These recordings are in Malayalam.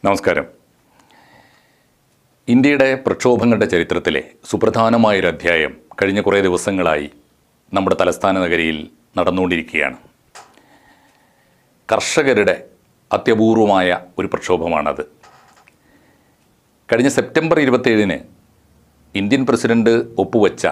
നമസ്കാരം ഇന്ത്യയുടെ പ്രക്ഷോഭങ്ങളുടെ ചരിത്രത്തിലെ സുപ്രധാനമായൊരു അധ്യായം കഴിഞ്ഞ കുറേ ദിവസങ്ങളായി നമ്മുടെ തലസ്ഥാന നഗരിയിൽ നടന്നുകൊണ്ടിരിക്കുകയാണ് കർഷകരുടെ അത്യപൂർവമായ ഒരു പ്രക്ഷോഭമാണത് കഴിഞ്ഞ സെപ്റ്റംബർ ഇരുപത്തേഴിന് ഇന്ത്യൻ പ്രസിഡന്റ് ഒപ്പുവെച്ച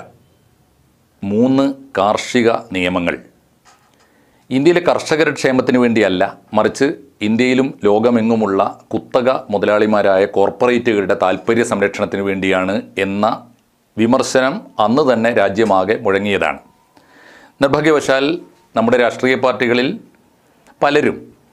മൂന്ന് കാർഷിക നിയമങ്ങൾ ഇന്ത്യയിലെ കർഷകരുടെ ക്ഷേമത്തിന് വേണ്ടിയല്ല മറിച്ച് ഇന്ത്യയിലും ലോകമെങ്ങുമുള്ള കുത്തക മുതലാളിമാരായ കോർപ്പറേറ്റുകളുടെ താൽപ്പര്യ സംരക്ഷണത്തിന് വേണ്ടിയാണ് എന്ന വിമർശനം അന്ന് തന്നെ രാജ്യമാകെ മുഴങ്ങിയതാണ് നിർഭാഗ്യവശാൽ നമ്മുടെ രാഷ്ട്രീയ പാർട്ടികളിൽ പലരും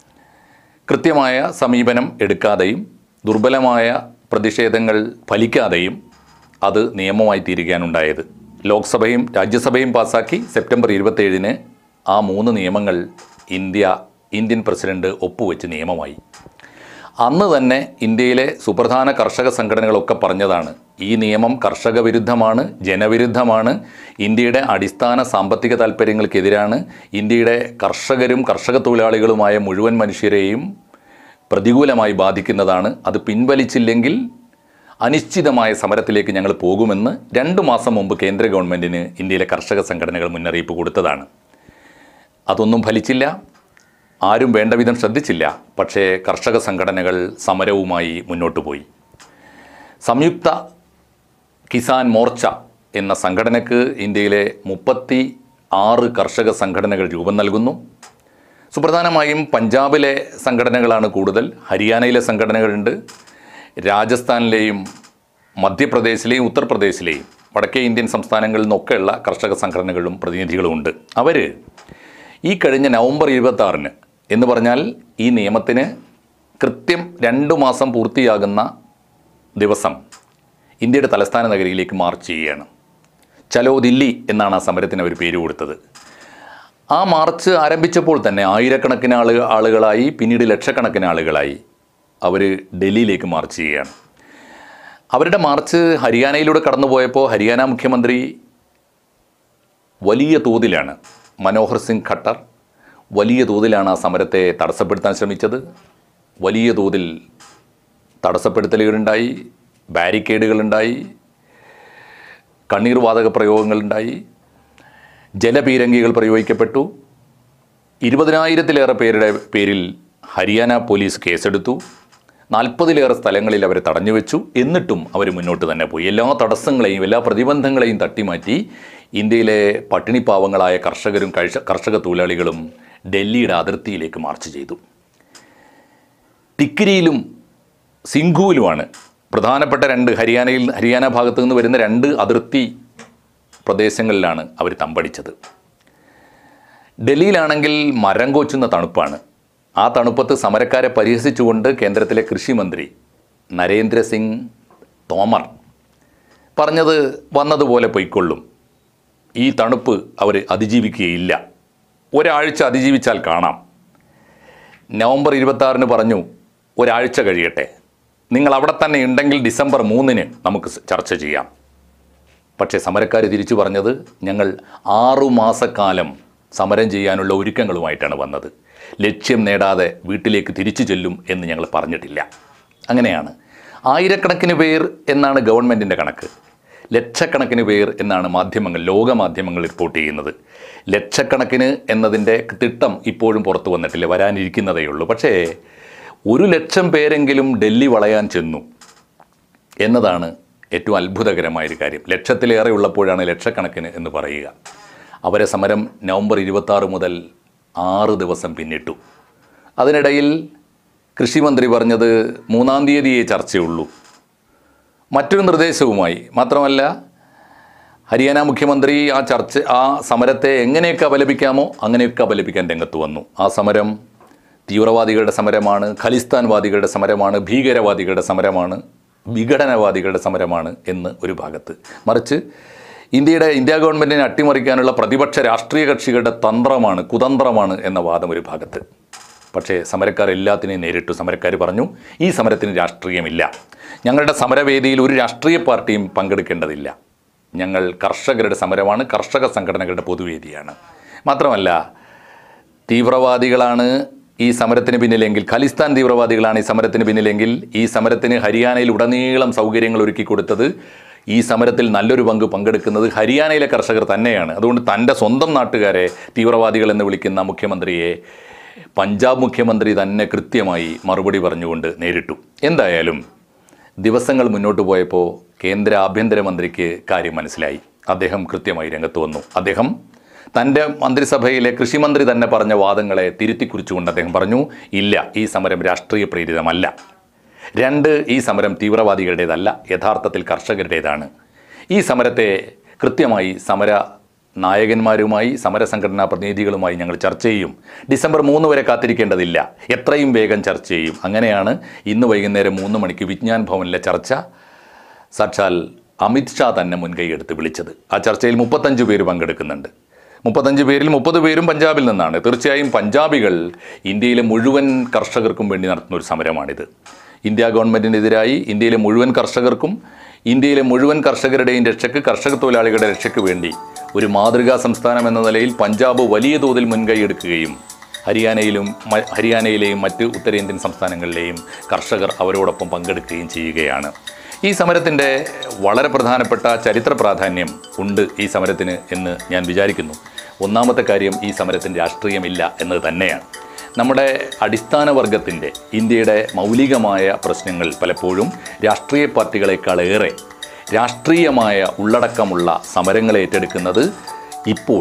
കൃത്യമായ സമീപനം എടുക്കാതെയും ദുർബലമായ പ്രതിഷേധങ്ങൾ ഫലിക്കാതെയും അത് നിയമമായി തീരുകയാണുണ്ടായത് ലോക്സഭയും രാജ്യസഭയും പാസാക്കി സെപ്റ്റംബർ ഇരുപത്തേഴിന് ആ മൂന്ന് നിയമങ്ങൾ ഇന്ത്യ ഇന്ത്യൻ പ്രസിഡന്റ് ഒപ്പുവെച്ച് നിയമമായി അന്ന് തന്നെ ഇന്ത്യയിലെ സുപ്രധാന കർഷക സംഘടനകളൊക്കെ പറഞ്ഞതാണ് ഈ നിയമം കർഷക വിരുദ്ധമാണ് ജനവിരുദ്ധമാണ് ഇന്ത്യയുടെ അടിസ്ഥാന സാമ്പത്തിക താൽപ്പര്യങ്ങൾക്കെതിരാണ് ഇന്ത്യയുടെ കർഷകരും കർഷക തൊഴിലാളികളുമായ മുഴുവൻ മനുഷ്യരെയും പ്രതികൂലമായി ബാധിക്കുന്നതാണ് അത് പിൻവലിച്ചില്ലെങ്കിൽ അനിശ്ചിതമായ സമരത്തിലേക്ക് ഞങ്ങൾ പോകുമെന്ന് രണ്ട് മാസം മുമ്പ് കേന്ദ്ര ഗവൺമെൻറ്റിന് ഇന്ത്യയിലെ കർഷക സംഘടനകൾ മുന്നറിയിപ്പ് കൊടുത്തതാണ് അതൊന്നും ഫലിച്ചില്ല ആരും വേണ്ട വിധം ശ്രദ്ധിച്ചില്ല പക്ഷേ കർഷക സംഘടനകൾ സമരവുമായി മുന്നോട്ട് പോയി സംയുക്ത കിസാൻ മോർച്ച എന്ന സംഘടനയ്ക്ക് ഇന്ത്യയിലെ മുപ്പത്തി ആറ് കർഷക സംഘടനകൾ രൂപം നൽകുന്നു സുപ്രധാനമായും പഞ്ചാബിലെ സംഘടനകളാണ് കൂടുതൽ ഹരിയാനയിലെ സംഘടനകളുണ്ട് രാജസ്ഥാനിലെയും മധ്യപ്രദേശിലെയും ഉത്തർപ്രദേശിലെയും വടക്കേ ഇന്ത്യൻ സംസ്ഥാനങ്ങളിൽ നിന്നൊക്കെയുള്ള കർഷക സംഘടനകളും പ്രതിനിധികളും ഉണ്ട് അവർ ഈ കഴിഞ്ഞ നവംബർ ഇരുപത്തി എന്ന് പറഞ്ഞാൽ ഈ നിയമത്തിന് കൃത്യം രണ്ട് മാസം പൂർത്തിയാകുന്ന ദിവസം ഇന്ത്യയുടെ തലസ്ഥാന നഗരിയിലേക്ക് മാർച്ച് ചെയ്യുകയാണ് ചലോ ദില്ലി എന്നാണ് ആ സമരത്തിന് അവർ പേര് കൊടുത്തത് ആ മാർച്ച് ആരംഭിച്ചപ്പോൾ തന്നെ ആയിരക്കണക്കിന് ആളുകൾ ആളുകളായി പിന്നീട് ലക്ഷക്കണക്കിന് ആളുകളായി അവർ ഡൽഹിയിലേക്ക് മാർച്ച് ചെയ്യുകയാണ് അവരുടെ മാർച്ച് ഹരിയാനയിലൂടെ കടന്നുപോയപ്പോൾ ഹരിയാന മുഖ്യമന്ത്രി വലിയ തോതിലാണ് മനോഹർ സിംഗ് ഖട്ടർ വലിയ തോതിലാണ് ആ സമരത്തെ തടസ്സപ്പെടുത്താൻ ശ്രമിച്ചത് വലിയ തോതിൽ തടസ്സപ്പെടുത്തലുകളുണ്ടായി ബാരിക്കേഡുകളുണ്ടായി കണ്ണീർ വാതക പ്രയോഗങ്ങളുണ്ടായി ജലപീരങ്കികൾ പ്രയോഗിക്കപ്പെട്ടു ഇരുപതിനായിരത്തിലേറെ പേരുടെ പേരിൽ ഹരിയാന പോലീസ് കേസെടുത്തു നാൽപ്പതിലേറെ സ്ഥലങ്ങളിൽ അവരെ തടഞ്ഞു വെച്ചു എന്നിട്ടും അവർ മുന്നോട്ട് തന്നെ പോയി എല്ലാ തടസ്സങ്ങളെയും എല്ലാ പ്രതിബന്ധങ്ങളെയും തട്ടിമാറ്റി ഇന്ത്യയിലെ പട്ടിണിപ്പാവങ്ങളായ കർഷകരും കർഷ കർഷക തൊഴിലാളികളും ഡൽഹിയുടെ അതിർത്തിയിലേക്ക് മാർച്ച് ചെയ്തു തിക്കിരിയിലും സിംഘുവിലുമാണ് പ്രധാനപ്പെട്ട രണ്ട് ഹരിയാനയിൽ ഹരിയാന ഭാഗത്തു നിന്ന് വരുന്ന രണ്ട് അതിർത്തി പ്രദേശങ്ങളിലാണ് അവർ തമ്പടിച്ചത് ഡൽഹിയിലാണെങ്കിൽ മരം കോച്ചുന്ന തണുപ്പാണ് ആ തണുപ്പത്ത് സമരക്കാരെ പരിഹസിച്ചുകൊണ്ട് കേന്ദ്രത്തിലെ കൃഷിമന്ത്രി നരേന്ദ്രസിംഗ് തോമർ പറഞ്ഞത് വന്നതുപോലെ പൊയ്ക്കൊള്ളും ഈ തണുപ്പ് അവർ അതിജീവിക്കുകയില്ല ഒരാഴ്ച അതിജീവിച്ചാൽ കാണാം നവംബർ ഇരുപത്താറിന് പറഞ്ഞു ഒരാഴ്ച കഴിയട്ടെ നിങ്ങൾ അവിടെ തന്നെ ഉണ്ടെങ്കിൽ ഡിസംബർ മൂന്നിന് നമുക്ക് ചർച്ച ചെയ്യാം പക്ഷേ സമരക്കാർ തിരിച്ചു പറഞ്ഞത് ഞങ്ങൾ ആറു മാസക്കാലം സമരം ചെയ്യാനുള്ള ഒരുക്കങ്ങളുമായിട്ടാണ് വന്നത് ലക്ഷ്യം നേടാതെ വീട്ടിലേക്ക് തിരിച്ചു ചെല്ലും എന്ന് ഞങ്ങൾ പറഞ്ഞിട്ടില്ല അങ്ങനെയാണ് ആയിരക്കണക്കിന് പേർ എന്നാണ് ഗവൺമെൻറ്റിൻ്റെ കണക്ക് ലക്ഷക്കണക്കിന് പേർ എന്നാണ് മാധ്യമങ്ങൾ ലോകമാധ്യമങ്ങൾ റിപ്പോർട്ട് ചെയ്യുന്നത് ലക്ഷക്കണക്കിന് എന്നതിൻ്റെ തിട്ടം ഇപ്പോഴും പുറത്തു വന്നിട്ടില്ല വരാനിരിക്കുന്നതേ ഉള്ളൂ പക്ഷേ ഒരു ലക്ഷം പേരെങ്കിലും ഡൽഹി വളയാൻ ചെന്നു എന്നതാണ് ഏറ്റവും അത്ഭുതകരമായൊരു കാര്യം ലക്ഷത്തിലേറെ ഉള്ളപ്പോഴാണ് ലക്ഷക്കണക്കിന് എന്ന് പറയുക അവരെ സമരം നവംബർ ഇരുപത്താറ് മുതൽ ആറ് ദിവസം പിന്നിട്ടു അതിനിടയിൽ കൃഷിമന്ത്രി പറഞ്ഞത് മൂന്നാം തീയതിയേ ചർച്ചയുള്ളൂ മറ്റൊരു നിർദ്ദേശവുമായി മാത്രമല്ല ഹരിയാന മുഖ്യമന്ത്രി ആ ചർച്ച ആ സമരത്തെ എങ്ങനെയൊക്കെ അപലപിക്കാമോ അങ്ങനെയൊക്കെ അപലപിക്കാൻ രംഗത്ത് വന്നു ആ സമരം തീവ്രവാദികളുടെ സമരമാണ് ഖലിസ്ഥാൻവാദികളുടെ സമരമാണ് ഭീകരവാദികളുടെ സമരമാണ് വിഘടനവാദികളുടെ സമരമാണ് എന്ന് ഒരു ഭാഗത്ത് മറിച്ച് ഇന്ത്യയുടെ ഇന്ത്യ ഗവൺമെൻറ്റിനെ അട്ടിമറിക്കാനുള്ള പ്രതിപക്ഷ രാഷ്ട്രീയ കക്ഷികളുടെ തന്ത്രമാണ് കുതന്ത്രമാണ് എന്ന വാദം ഒരു ഭാഗത്ത് പക്ഷേ സമരക്കാർ എല്ലാത്തിനെയും നേരിട്ടു സമരക്കാർ പറഞ്ഞു ഈ സമരത്തിന് രാഷ്ട്രീയമില്ല ഞങ്ങളുടെ സമരവേദിയിൽ ഒരു രാഷ്ട്രീയ പാർട്ടിയും പങ്കെടുക്കേണ്ടതില്ല ഞങ്ങൾ കർഷകരുടെ സമരമാണ് കർഷക സംഘടനകളുടെ പൊതുവേദിയാണ് മാത്രമല്ല തീവ്രവാദികളാണ് ഈ സമരത്തിന് പിന്നിലെങ്കിൽ ഖലിസ്ഥാൻ തീവ്രവാദികളാണ് ഈ സമരത്തിന് പിന്നിലെങ്കിൽ ഈ സമരത്തിന് ഹരിയാനയിൽ ഉടനീളം സൗകര്യങ്ങൾ ഒരുക്കി കൊടുത്തത് ഈ സമരത്തിൽ നല്ലൊരു പങ്ക് പങ്കെടുക്കുന്നത് ഹരിയാനയിലെ കർഷകർ തന്നെയാണ് അതുകൊണ്ട് തൻ്റെ സ്വന്തം നാട്ടുകാരെ തീവ്രവാദികൾ എന്ന് വിളിക്കുന്ന മുഖ്യമന്ത്രിയെ പഞ്ചാബ് മുഖ്യമന്ത്രി തന്നെ കൃത്യമായി മറുപടി പറഞ്ഞുകൊണ്ട് നേരിട്ടു എന്തായാലും ദിവസങ്ങൾ മുന്നോട്ട് പോയപ്പോൾ കേന്ദ്ര ആഭ്യന്തരമന്ത്രിക്ക് കാര്യം മനസ്സിലായി അദ്ദേഹം കൃത്യമായി രംഗത്ത് വന്നു അദ്ദേഹം തൻ്റെ മന്ത്രിസഭയിലെ കൃഷിമന്ത്രി തന്നെ പറഞ്ഞ വാദങ്ങളെ തിരുത്തി കുറിച്ചുകൊണ്ട് അദ്ദേഹം പറഞ്ഞു ഇല്ല ഈ സമരം രാഷ്ട്രീയ പ്രേരിതമല്ല രണ്ട് ഈ സമരം തീവ്രവാദികളുടേതല്ല യഥാർത്ഥത്തിൽ കർഷകരുടേതാണ് ഈ സമരത്തെ കൃത്യമായി സമര നായകന്മാരുമായി സമരസംഘടനാ പ്രതിനിധികളുമായി ഞങ്ങൾ ചർച്ച ചെയ്യും ഡിസംബർ മൂന്ന് വരെ കാത്തിരിക്കേണ്ടതില്ല എത്രയും വേഗം ചർച്ച ചെയ്യും അങ്ങനെയാണ് ഇന്ന് വൈകുന്നേരം മൂന്ന് മണിക്ക് വിജ്ഞാൻ ഭവനിലെ ചർച്ച സാക്ഷാൽ അമിത് ഷാ തന്നെ മുൻകൈയെടുത്ത് വിളിച്ചത് ആ ചർച്ചയിൽ മുപ്പത്തഞ്ച് പേര് പങ്കെടുക്കുന്നുണ്ട് മുപ്പത്തഞ്ച് പേരിൽ മുപ്പത് പേരും പഞ്ചാബിൽ നിന്നാണ് തീർച്ചയായും പഞ്ചാബികൾ ഇന്ത്യയിലെ മുഴുവൻ കർഷകർക്കും വേണ്ടി നടത്തുന്ന ഒരു സമരമാണിത് ഇന്ത്യ ഗവൺമെൻറ്റിനെതിരായി ഇന്ത്യയിലെ മുഴുവൻ കർഷകർക്കും ഇന്ത്യയിലെ മുഴുവൻ കർഷകരുടെയും രക്ഷയ്ക്ക് കർഷക തൊഴിലാളികളുടെ രക്ഷയ്ക്ക് വേണ്ടി ഒരു മാതൃകാ സംസ്ഥാനം എന്ന നിലയിൽ പഞ്ചാബ് വലിയ തോതിൽ മുൻകൈ എടുക്കുകയും ഹരിയാനയിലും മ- ഹരിയാനയിലെയും മറ്റ് ഉത്തരേന്ത്യൻ സംസ്ഥാനങ്ങളിലെയും കർഷകർ അവരോടൊപ്പം പങ്കെടുക്കുകയും ചെയ്യുകയാണ് ഈ സമരത്തിൻ്റെ വളരെ പ്രധാനപ്പെട്ട ചരിത്ര പ്രാധാന്യം ഉണ്ട് ഈ സമരത്തിന് എന്ന് ഞാൻ വിചാരിക്കുന്നു ഒന്നാമത്തെ കാര്യം ഈ സമരത്തിന് രാഷ്ട്രീയമില്ല എന്നത് തന്നെയാണ് നമ്മുടെ അടിസ്ഥാന വർഗത്തിൻ്റെ ഇന്ത്യയുടെ മൗലികമായ പ്രശ്നങ്ങൾ പലപ്പോഴും രാഷ്ട്രീയ പാർട്ടികളെക്കാളേറെ രാഷ്ട്രീയമായ ഉള്ളടക്കമുള്ള സമരങ്ങൾ ഏറ്റെടുക്കുന്നത് ഇപ്പോൾ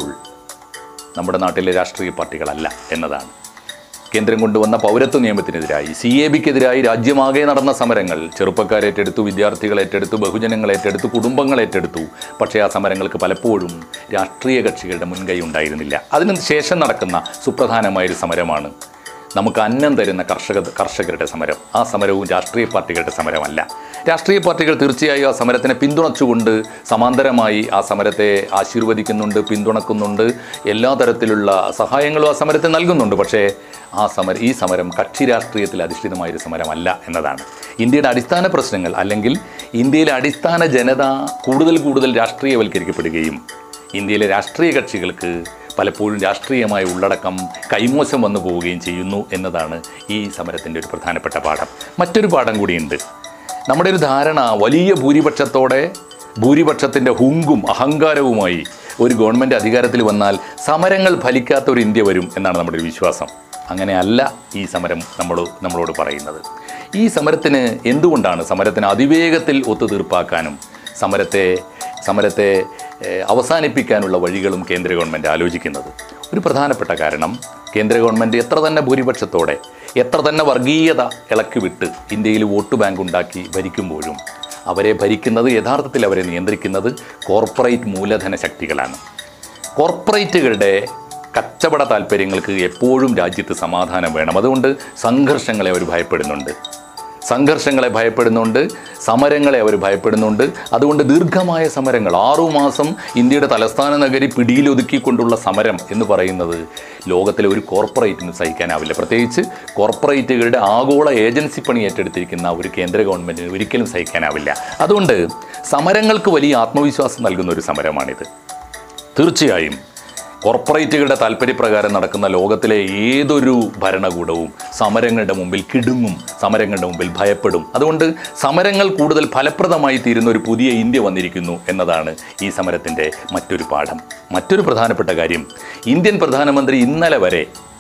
നമ്മുടെ നാട്ടിലെ രാഷ്ട്രീയ പാർട്ടികളല്ല എന്നതാണ് കേന്ദ്രം കൊണ്ടുവന്ന പൗരത്വ നിയമത്തിനെതിരായി സി എ ബിക്കെതിരായി രാജ്യമാകെ നടന്ന സമരങ്ങൾ ചെറുപ്പക്കാർ ഏറ്റെടുത്തു വിദ്യാർത്ഥികൾ ഏറ്റെടുത്തു ബഹുജനങ്ങൾ ഏറ്റെടുത്തു കുടുംബങ്ങൾ ഏറ്റെടുത്തു പക്ഷേ ആ സമരങ്ങൾക്ക് പലപ്പോഴും രാഷ്ട്രീയ കക്ഷികളുടെ മുൻകൈ ഉണ്ടായിരുന്നില്ല അതിന് ശേഷം നടക്കുന്ന സുപ്രധാനമായൊരു സമരമാണ് നമുക്ക് അന്നം തരുന്ന കർഷക കർഷകരുടെ സമരം ആ സമരവും രാഷ്ട്രീയ പാർട്ടികളുടെ സമരമല്ല രാഷ്ട്രീയ പാർട്ടികൾ തീർച്ചയായും ആ സമരത്തിനെ പിന്തുണച്ചുകൊണ്ട് സമാന്തരമായി ആ സമരത്തെ ആശീർവദിക്കുന്നുണ്ട് പിന്തുണക്കുന്നുണ്ട് എല്ലാ തരത്തിലുള്ള സഹായങ്ങളും ആ സമരത്തിന് നൽകുന്നുണ്ട് പക്ഷേ ആ സമരം ഈ സമരം കക്ഷി രാഷ്ട്രീയത്തിൽ അധിഷ്ഠിതമായൊരു സമരമല്ല എന്നതാണ് ഇന്ത്യയുടെ അടിസ്ഥാന പ്രശ്നങ്ങൾ അല്ലെങ്കിൽ ഇന്ത്യയിലെ അടിസ്ഥാന ജനത കൂടുതൽ കൂടുതൽ രാഷ്ട്രീയവൽക്കരിക്കപ്പെടുകയും ഇന്ത്യയിലെ രാഷ്ട്രീയ കക്ഷികൾക്ക് പലപ്പോഴും രാഷ്ട്രീയമായ ഉള്ളടക്കം കൈമോശം വന്നു പോവുകയും ചെയ്യുന്നു എന്നതാണ് ഈ സമരത്തിൻ്റെ ഒരു പ്രധാനപ്പെട്ട പാഠം മറ്റൊരു പാഠം കൂടിയുണ്ട് നമ്മുടെ ഒരു ധാരണ വലിയ ഭൂരിപക്ഷത്തോടെ ഭൂരിപക്ഷത്തിൻ്റെ ഹുങ്കും അഹങ്കാരവുമായി ഒരു ഗവൺമെൻറ് അധികാരത്തിൽ വന്നാൽ സമരങ്ങൾ ഫലിക്കാത്ത ഒരു ഇന്ത്യ വരും എന്നാണ് നമ്മുടെ ഒരു വിശ്വാസം അങ്ങനെയല്ല ഈ സമരം നമ്മൾ നമ്മളോട് പറയുന്നത് ഈ സമരത്തിന് എന്തുകൊണ്ടാണ് സമരത്തിന് അതിവേഗത്തിൽ ഒത്തുതീർപ്പാക്കാനും സമരത്തെ സമരത്തെ ഏഹ്, അവസാനിപ്പിക്കാനുള്ള വഴികളും കേന്ദ്ര ഗവൺമെൻറ് ആലോചിക്കുന്നത് ഒരു പ്രധാനപ്പെട്ട കാരണം കേന്ദ്ര ഗവൺമെൻറ് എത്ര തന്നെ ഭൂരിപക്ഷത്തോടെ എത്ര തന്നെ വർഗീയത ഇളക്കി വിട്ട് ഇന്ത്യയിൽ വോട്ട് ബാങ്ക് ഉണ്ടാക്കി ഭരിക്കുമ്പോഴും അവരെ ഭരിക്കുന്നത് യഥാർത്ഥത്തിൽ അവരെ നിയന്ത്രിക്കുന്നത് കോർപ്പറേറ്റ് മൂലധന ശക്തികളാണ് കോർപ്പറേറ്റുകളുടെ കച്ചവട താല്പര്യങ്ങൾക്ക് എപ്പോഴും രാജ്യത്ത് സമാധാനം വേണം അതുകൊണ്ട് സംഘർഷങ്ങളെ അവർ ഭയപ്പെടുന്നുണ്ട് സംഘർഷങ്ങളെ ഭയപ്പെടുന്നുണ്ട് സമരങ്ങളെ അവർ ഭയപ്പെടുന്നുണ്ട് അതുകൊണ്ട് ദീർഘമായ സമരങ്ങൾ ആറുമാസം ഇന്ത്യയുടെ തലസ്ഥാന നഗരി പിടിയിലൊതുക്കിക്കൊണ്ടുള്ള സമരം എന്ന് പറയുന്നത് ലോകത്തിലെ ഒരു കോർപ്പറേറ്റിന് സഹിക്കാനാവില്ല പ്രത്യേകിച്ച് കോർപ്പറേറ്റുകളുടെ ആഗോള ഏജൻസി പണി ഏറ്റെടുത്തിരിക്കുന്ന ഒരു കേന്ദ്ര ഗവൺമെൻറ്റിന് ഒരിക്കലും സഹിക്കാനാവില്ല അതുകൊണ്ട് സമരങ്ങൾക്ക് വലിയ ആത്മവിശ്വാസം നൽകുന്ന ഒരു സമരമാണിത് തീർച്ചയായും കോർപ്പറേറ്റുകളുടെ താല്പര്യപ്രകാരം നടക്കുന്ന ലോകത്തിലെ ഏതൊരു ഭരണകൂടവും സമരങ്ങളുടെ മുമ്പിൽ കിടുങ്ങും സമരങ്ങളുടെ മുമ്പിൽ ഭയപ്പെടും അതുകൊണ്ട് സമരങ്ങൾ കൂടുതൽ ഫലപ്രദമായി തീരുന്ന ഒരു പുതിയ ഇന്ത്യ വന്നിരിക്കുന്നു എന്നതാണ് ഈ സമരത്തിൻ്റെ മറ്റൊരു പാഠം മറ്റൊരു പ്രധാനപ്പെട്ട കാര്യം ഇന്ത്യൻ പ്രധാനമന്ത്രി ഇന്നലെ വരെ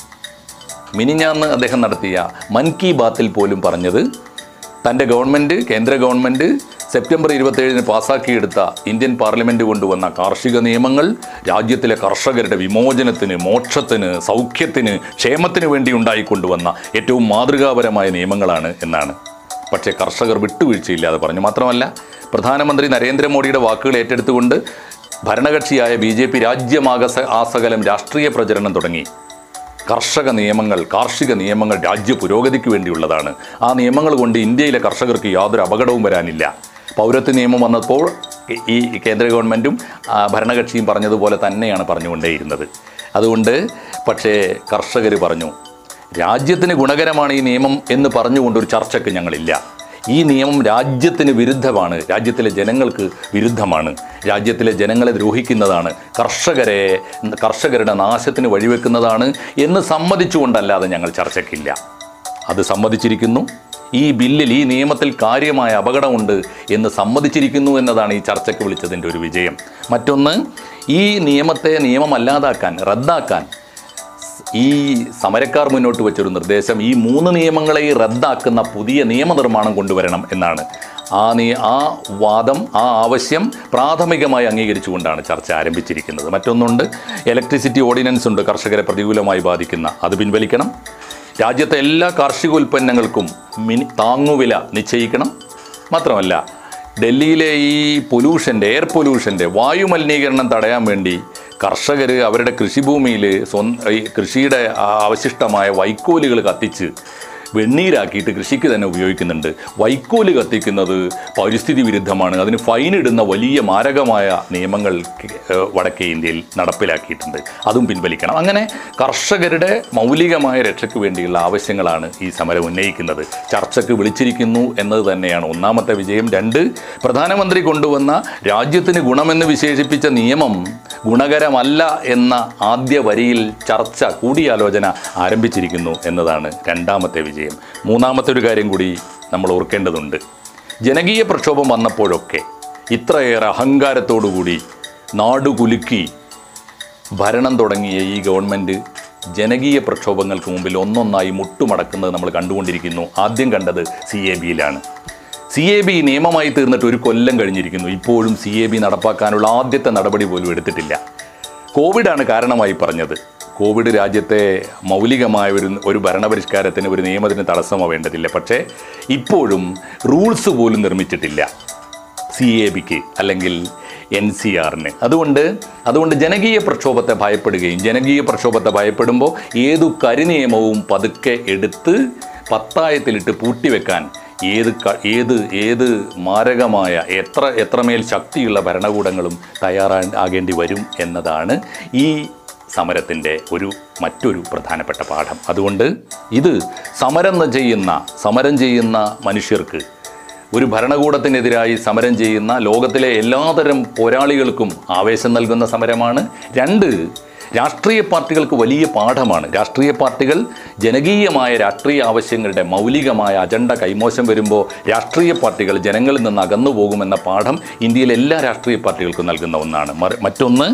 മിനിഞ്ഞാന്ന് അദ്ദേഹം നടത്തിയ മൻ കി ബാത്തിൽ പോലും പറഞ്ഞത് തൻ്റെ ഗവൺമെൻറ് കേന്ദ്ര ഗവൺമെൻറ് സെപ്റ്റംബർ ഇരുപത്തേഴിന് പാസാക്കിയെടുത്ത ഇന്ത്യൻ പാർലമെൻറ്റ് കൊണ്ടുവന്ന കാർഷിക നിയമങ്ങൾ രാജ്യത്തിലെ കർഷകരുടെ വിമോചനത്തിന് മോക്ഷത്തിന് സൗഖ്യത്തിന് ക്ഷേമത്തിന് വേണ്ടി ഉണ്ടായിക്കൊണ്ടുവന്ന ഏറ്റവും മാതൃകാപരമായ നിയമങ്ങളാണ് എന്നാണ് പക്ഷേ കർഷകർ വിട്ടുവീഴ്ചയില്ലാതെ പറഞ്ഞു മാത്രമല്ല പ്രധാനമന്ത്രി നരേന്ദ്രമോദിയുടെ വാക്കുകൾ ഏറ്റെടുത്തുകൊണ്ട് ഭരണകക്ഷിയായ ബി ജെ പി രാജ്യമാകസ ആസകലം രാഷ്ട്രീയ പ്രചരണം തുടങ്ങി കർഷക നിയമങ്ങൾ കാർഷിക നിയമങ്ങൾ രാജ്യ പുരോഗതിക്ക് വേണ്ടിയുള്ളതാണ് ആ നിയമങ്ങൾ കൊണ്ട് ഇന്ത്യയിലെ കർഷകർക്ക് യാതൊരു അപകടവും വരാനില്ല പൗരത്വ നിയമം വന്നപ്പോൾ ഈ- ഈ കേന്ദ്ര ഗവൺമെൻറ്റും ആ, ഭരണകക്ഷിയും പറഞ്ഞതുപോലെ തന്നെയാണ് പറഞ്ഞുകൊണ്ടേയിരുന്നത് അതുകൊണ്ട് പക്ഷേ കർഷകർ പറഞ്ഞു രാജ്യത്തിന് ഗുണകരമാണ് ഈ നിയമം എന്ന് പറഞ്ഞുകൊണ്ടൊരു ചർച്ചയ്ക്ക് ഞങ്ങളില്ല ഈ നിയമം രാജ്യത്തിന് വിരുദ്ധമാണ് രാജ്യത്തിലെ ജനങ്ങൾക്ക് വിരുദ്ധമാണ് രാജ്യത്തിലെ ജനങ്ങളെ ദ്രോഹിക്കുന്നതാണ് കർഷകരെ കർഷകരുടെ നാശത്തിന് വഴിവെക്കുന്നതാണ് എന്ന് സമ്മതിച്ചുകൊണ്ടല്ലാതെ ഞങ്ങൾ ചർച്ചയ്ക്കില്ല അത് സമ്മതിച്ചിരിക്കുന്നു ഈ ബില്ലിൽ ഈ നിയമത്തിൽ കാര്യമായ അപകടമുണ്ട് എന്ന് സമ്മതിച്ചിരിക്കുന്നു എന്നതാണ് ഈ ചർച്ചയ്ക്ക് വിളിച്ചതിൻ്റെ ഒരു വിജയം മറ്റൊന്ന് ഈ നിയമത്തെ നിയമമല്ലാതാക്കാൻ റദ്ദാക്കാൻ ഈ സമരക്കാർ മുന്നോട്ട് വെച്ചൊരു നിർദ്ദേശം ഈ മൂന്ന് നിയമങ്ങളെ റദ്ദാക്കുന്ന പുതിയ നിയമനിർമ്മാണം കൊണ്ടുവരണം എന്നാണ് ആ നീ ആ വാദം ആ ആവശ്യം പ്രാഥമികമായി അംഗീകരിച്ചുകൊണ്ടാണ് ചർച്ച ആരംഭിച്ചിരിക്കുന്നത് മറ്റൊന്നുണ്ട് ഇലക്ട്രിസിറ്റി ഓർഡിനൻസ് ഉണ്ട് കർഷകരെ പ്രതികൂലമായി ബാധിക്കുന്ന അത് പിൻവലിക്കണം രാജ്യത്തെ എല്ലാ കാർഷിക ഉൽപ്പന്നങ്ങൾക്കും മിനി താങ്ങുവില നിശ്ചയിക്കണം മാത്രമല്ല ഡൽഹിയിലെ ഈ പൊല്യൂഷൻ്റെ എയർ പൊല്യൂഷൻ്റെ വായു മലിനീകരണം തടയാൻ വേണ്ടി കർഷകർ അവരുടെ കൃഷിഭൂമിയിൽ സ്വന്തം ഈ കൃഷിയുടെ ആ അവശിഷ്ടമായ വൈക്കോലുകൾ കത്തിച്ച് വെണ്ണീരാക്കിയിട്ട് കൃഷിക്ക് തന്നെ ഉപയോഗിക്കുന്നുണ്ട് വൈക്കോല് കത്തിക്കുന്നത് പരിസ്ഥിതി വിരുദ്ധമാണ് അതിന് ഫൈൻ ഇടുന്ന വലിയ മാരകമായ നിയമങ്ങൾ ഏഹ്, വടക്കേ ഇന്ത്യയിൽ നടപ്പിലാക്കിയിട്ടുണ്ട് അതും പിൻവലിക്കണം അങ്ങനെ കർഷകരുടെ മൗലികമായ രക്ഷയ്ക്ക് വേണ്ടിയുള്ള ആവശ്യങ്ങളാണ് ഈ സമരം ഉന്നയിക്കുന്നത് ചർച്ചയ്ക്ക് വിളിച്ചിരിക്കുന്നു എന്നത് തന്നെയാണ് ഒന്നാമത്തെ വിജയം രണ്ട് പ്രധാനമന്ത്രി കൊണ്ടുവന്ന രാജ്യത്തിന് ഗുണമെന്ന് വിശേഷിപ്പിച്ച നിയമം ഗുണകരമല്ല എന്ന ആദ്യ വരിയിൽ ചർച്ച കൂടിയാലോചന ആരംഭിച്ചിരിക്കുന്നു എന്നതാണ് രണ്ടാമത്തെ വിജയം മൂന്നാമത്തെ ഒരു കാര്യം കൂടി നമ്മൾ ഓർക്കേണ്ടതുണ്ട് ജനകീയ പ്രക്ഷോഭം വന്നപ്പോഴൊക്കെ ഇത്രയേറെ അഹങ്കാരത്തോടുകൂടി നാടുകുലുക്കി ഭരണം തുടങ്ങിയ ഈ ഗവൺമെൻറ് ജനകീയ പ്രക്ഷോഭങ്ങൾക്ക് മുമ്പിൽ ഒന്നൊന്നായി മുട്ടുമടക്കുന്നത് നമ്മൾ കണ്ടുകൊണ്ടിരിക്കുന്നു ആദ്യം കണ്ടത് സി എ ബിയിലാണ് സി എ ബി നിയമമായി തീർന്നിട്ട് ഒരു കൊല്ലം കഴിഞ്ഞിരിക്കുന്നു ഇപ്പോഴും സി എ ബി നടപ്പാക്കാനുള്ള ആദ്യത്തെ നടപടി പോലും എടുത്തിട്ടില്ല കോവിഡാണ് കാരണമായി പറഞ്ഞത് കോവിഡ് രാജ്യത്തെ മൗലികമായ ഒരു ഒരു ഭരണപരിഷ്കാരത്തിന് ഒരു നിയമത്തിന് തടസ്സമോ വേണ്ടതില്ല പക്ഷേ ഇപ്പോഴും റൂൾസ് പോലും നിർമ്മിച്ചിട്ടില്ല സി എ ബിക്ക് അല്ലെങ്കിൽ എൻ സി ആറിന് അതുകൊണ്ട് അതുകൊണ്ട് ജനകീയ പ്രക്ഷോഭത്തെ ഭയപ്പെടുകയും ജനകീയ പ്രക്ഷോഭത്തെ ഭയപ്പെടുമ്പോൾ ഏതു കരിനിയമവും പതുക്കെ എടുത്ത് പത്തായത്തിലിട്ട് പൂട്ടിവെക്കാൻ ഏത് ക- ഏത് ഏത് മാരകമായ എത്ര എത്രമേൽ ശക്തിയുള്ള ഭരണകൂടങ്ങളും തയ്യാറാ ആകേണ്ടി വരും എന്നതാണ് ഈ സമരത്തിൻ്റെ ഒരു മറ്റൊരു പ്രധാനപ്പെട്ട പാഠം അതുകൊണ്ട് ഇത് സമരം ചെയ്യുന്ന സമരം ചെയ്യുന്ന മനുഷ്യർക്ക് ഒരു ഭരണകൂടത്തിനെതിരായി സമരം ചെയ്യുന്ന ലോകത്തിലെ എല്ലാതരം പോരാളികൾക്കും ആവേശം നൽകുന്ന സമരമാണ് രണ്ട് രാഷ്ട്രീയ പാർട്ടികൾക്ക് വലിയ പാഠമാണ് രാഷ്ട്രീയ പാർട്ടികൾ ജനകീയമായ രാഷ്ട്രീയ ആവശ്യങ്ങളുടെ മൗലികമായ അജണ്ട കൈമോശം വരുമ്പോൾ രാഷ്ട്രീയ പാർട്ടികൾ ജനങ്ങളിൽ നിന്ന് അകന്നു പോകുമെന്ന പാഠം ഇന്ത്യയിലെ എല്ലാ രാഷ്ട്രീയ പാർട്ടികൾക്കും നൽകുന്ന ഒന്നാണ് മറി- മറ്റൊന്ന്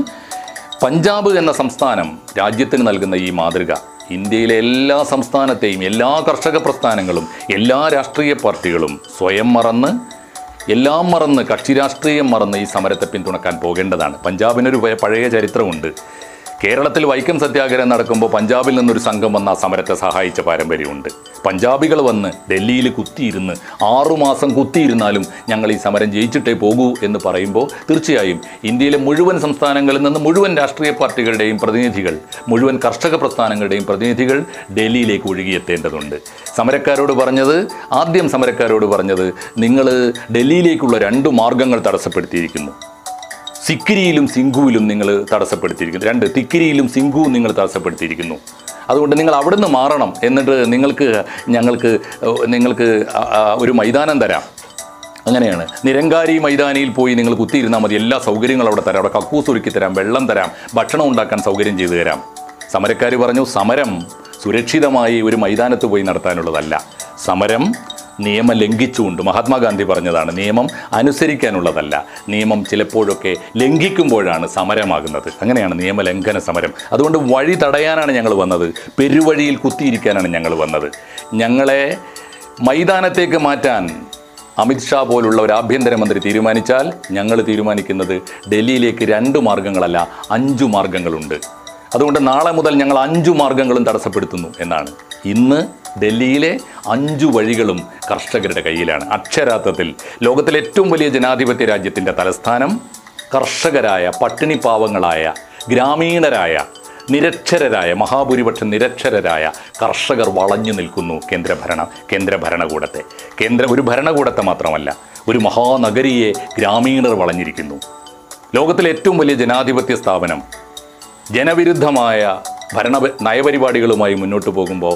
പഞ്ചാബ് എന്ന സംസ്ഥാനം രാജ്യത്തിന് നൽകുന്ന ഈ മാതൃക ഇന്ത്യയിലെ എല്ലാ സംസ്ഥാനത്തെയും എല്ലാ കർഷക പ്രസ്ഥാനങ്ങളും എല്ലാ രാഷ്ട്രീയ പാർട്ടികളും സ്വയം മറന്ന് എല്ലാം മറന്ന് കക്ഷി രാഷ്ട്രീയം മറന്ന് ഈ സമരത്തെ പിന്തുണക്കാൻ പോകേണ്ടതാണ് പഞ്ചാബിനൊരു പ- പഴയ ചരിത്രമുണ്ട് കേരളത്തിൽ വൈക്കം സത്യാഗ്രഹം നടക്കുമ്പോൾ പഞ്ചാബിൽ നിന്നൊരു സംഘം വന്ന് ആ സമരത്തെ സഹായിച്ച പാരമ്പര്യമുണ്ട് പഞ്ചാബികൾ വന്ന് ഡൽഹിയിൽ കുത്തിയിരുന്ന് ആറുമാസം കുത്തിയിരുന്നാലും ഞങ്ങൾ ഈ സമരം ജയിച്ചിട്ടേ പോകൂ എന്ന് പറയുമ്പോൾ തീർച്ചയായും ഇന്ത്യയിലെ മുഴുവൻ സംസ്ഥാനങ്ങളിൽ നിന്ന് മുഴുവൻ രാഷ്ട്രീയ പാർട്ടികളുടെയും പ്രതിനിധികൾ മുഴുവൻ കർഷക പ്രസ്ഥാനങ്ങളുടെയും പ്രതിനിധികൾ ഡൽഹിയിലേക്ക് ഒഴുകിയെത്തേണ്ടതുണ്ട് സമരക്കാരോട് പറഞ്ഞത് ആദ്യം സമരക്കാരോട് പറഞ്ഞത് നിങ്ങൾ ഡൽഹിയിലേക്കുള്ള രണ്ട് മാർഗങ്ങൾ തടസ്സപ്പെടുത്തിയിരിക്കുന്നു സിക്കിരിയിലും സിംഗുവിലും നിങ്ങൾ തടസ്സപ്പെടുത്തിയിരിക്കുന്നു രണ്ട് തിക്കിരിയിലും സിംഗുവും നിങ്ങൾ തടസ്സപ്പെടുത്തിയിരിക്കുന്നു അതുകൊണ്ട് നിങ്ങൾ അവിടുന്ന് മാറണം എന്നിട്ട് നിങ്ങൾക്ക് ഞങ്ങൾക്ക് ഏഹ്, നിങ്ങൾക്ക് ആ, ആ, ഒരു മൈതാനം തരാം അങ്ങനെയാണ് നിരങ്കാരി മൈതാനിയിൽ പോയി നിങ്ങൾ കുത്തിയിരുന്നാൽ മതി എല്ലാ സൗകര്യങ്ങളും അവിടെ തരാം അവിടെ കക്കൂസ് ഒരുക്കി തരാം വെള്ളം തരാം ഭക്ഷണം ഉണ്ടാക്കാൻ സൗകര്യം ചെയ്തു തരാം സമരക്കാർ പറഞ്ഞു സമരം സുരക്ഷിതമായി ഒരു മൈതാനത്ത് പോയി നടത്താനുള്ളതല്ല സമരം നിയമം ലംഘിച്ചുകൊണ്ട് മഹാത്മാഗാന്ധി പറഞ്ഞതാണ് നിയമം അനുസരിക്കാനുള്ളതല്ല നിയമം ചിലപ്പോഴൊക്കെ ലംഘിക്കുമ്പോഴാണ് സമരമാകുന്നത് അങ്ങനെയാണ് നിയമലംഘന സമരം അതുകൊണ്ട് വഴി തടയാനാണ് ഞങ്ങൾ വന്നത് പെരുവഴിയിൽ കുത്തിയിരിക്കാനാണ് ഞങ്ങൾ വന്നത് ഞങ്ങളെ മൈതാനത്തേക്ക് മാറ്റാൻ അമിത്ഷാ പോലുള്ള ഒരു ആഭ്യന്തരമന്ത്രി തീരുമാനിച്ചാൽ ഞങ്ങൾ തീരുമാനിക്കുന്നത് ഡൽഹിയിലേക്ക് രണ്ട് മാർഗങ്ങളല്ല അഞ്ചു മാർഗങ്ങളുണ്ട് അതുകൊണ്ട് നാളെ മുതൽ ഞങ്ങൾ അഞ്ചു മാർഗങ്ങളും തടസ്സപ്പെടുത്തുന്നു എന്നാണ് ഇന്ന് ഡൽഹിയിലെ അഞ്ചു വഴികളും കർഷകരുടെ കയ്യിലാണ് അക്ഷരാർത്ഥത്തിൽ ലോകത്തിലെ ഏറ്റവും വലിയ ജനാധിപത്യ രാജ്യത്തിൻ്റെ തലസ്ഥാനം കർഷകരായ പട്ടിണി പാവങ്ങളായ ഗ്രാമീണരായ നിരക്ഷരരായ മഹാഭൂരിപക്ഷം നിരക്ഷരരായ കർഷകർ വളഞ്ഞു നിൽക്കുന്നു കേന്ദ്രഭരണ കേന്ദ്ര ഭരണകൂടത്തെ കേന്ദ്ര ഒരു ഭരണകൂടത്തെ മാത്രമല്ല ഒരു മഹാനഗരിയെ ഗ്രാമീണർ വളഞ്ഞിരിക്കുന്നു ലോകത്തിലെ ഏറ്റവും വലിയ ജനാധിപത്യ സ്ഥാപനം ജനവിരുദ്ധമായ ഭരണ നയപരിപാടികളുമായി മുന്നോട്ട് പോകുമ്പോൾ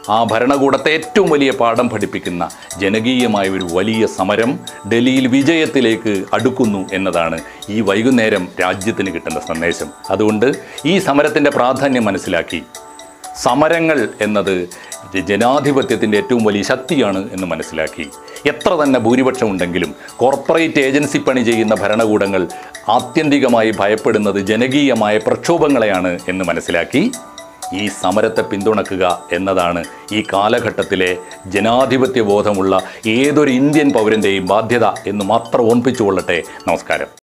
ആ ഭരണകൂടത്തെ ഏറ്റവും വലിയ പാഠം പഠിപ്പിക്കുന്ന ജനകീയമായ ഒരു വലിയ സമരം ഡൽഹിയിൽ വിജയത്തിലേക്ക് അടുക്കുന്നു എന്നതാണ് ഈ വൈകുന്നേരം രാജ്യത്തിന് കിട്ടുന്ന സന്ദേശം അതുകൊണ്ട് ഈ സമരത്തിൻ്റെ പ്രാധാന്യം മനസ്സിലാക്കി സമരങ്ങൾ എന്നത് ജനാധിപത്യത്തിൻ്റെ ഏറ്റവും വലിയ ശക്തിയാണ് എന്ന് മനസ്സിലാക്കി എത്ര തന്നെ ഭൂരിപക്ഷം ഉണ്ടെങ്കിലും കോർപ്പറേറ്റ് ഏജൻസി പണി ചെയ്യുന്ന ഭരണകൂടങ്ങൾ ആത്യന്തികമായി ഭയപ്പെടുന്നത് ജനകീയമായ പ്രക്ഷോഭങ്ങളെയാണ് എന്ന് മനസ്സിലാക്കി ഈ സമരത്തെ പിന്തുണക്കുക എന്നതാണ് ഈ കാലഘട്ടത്തിലെ ജനാധിപത്യ ബോധമുള്ള ഏതൊരു ഇന്ത്യൻ പൗരൻ്റെയും ബാധ്യത എന്ന് മാത്രം ഓർമ്മിപ്പിച്ചുകൊള്ളട്ടെ നമസ്കാരം